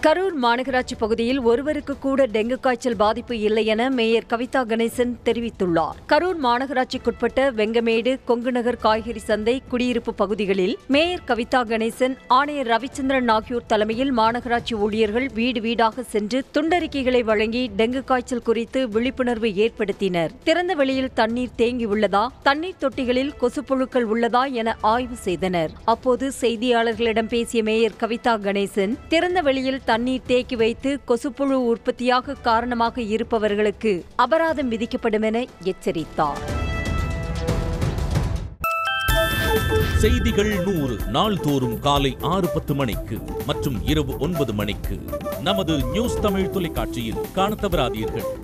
கரூர் மாநகராட்சி பகுதியில் ஒருவருக்கு கூட டெங்கு காய்ச்சல் பாதிப்பு இல்லை என மேயர் கவிதா கணேசன் தெரிவித்துள்ளார் கரூர் மாநகராட்சிக்குட்பட்ட வெங்கமேடு கொங்குநகர் காய்கறி சந்தை குடியிருப்பு பகுதிகளில் மேயர் கவிதா கணேசன் ஆணையர் ரவிச்சந்திரன் ஆகியோர் தலைமையில் மாநகராட்சி ஊழியர்கள் வீடு வீடாக சென்று துண்டறிக்கைகளை வழங்கி டெங்கு காய்ச்சல் குறித்து விழிப்புணர்வு ஏற்படுத்தினர் திறந்த வெளியில் தண்ணீர் தேங்கியுள்ளதா தண்ணீர் தொட்டிகளில் கொசுப்புழுக்கள் உள்ளதா என ஆய்வு செய்தனர் அப்போது செய்தியாளர்களிடம் பேசிய மேயர் கவிதா கணேசன் திறந்த வெளியில் தண்ணீர் தேக்கி வைத்து கொசுப்புழு உற்பத்தியாக காரணமாக இருப்பவர்களுக்கு அபராதம் விதிக்கப்படும் என எச்சரித்தார் செய்திகள் நூறு நாள்தோறும் காலை ஆறு பத்து மணிக்கு மற்றும் இரவு ஒன்பது மணிக்கு நமது நியூஸ் தமிழ் தொலைக்காட்சியில் காணத் தவறாதீர்கள்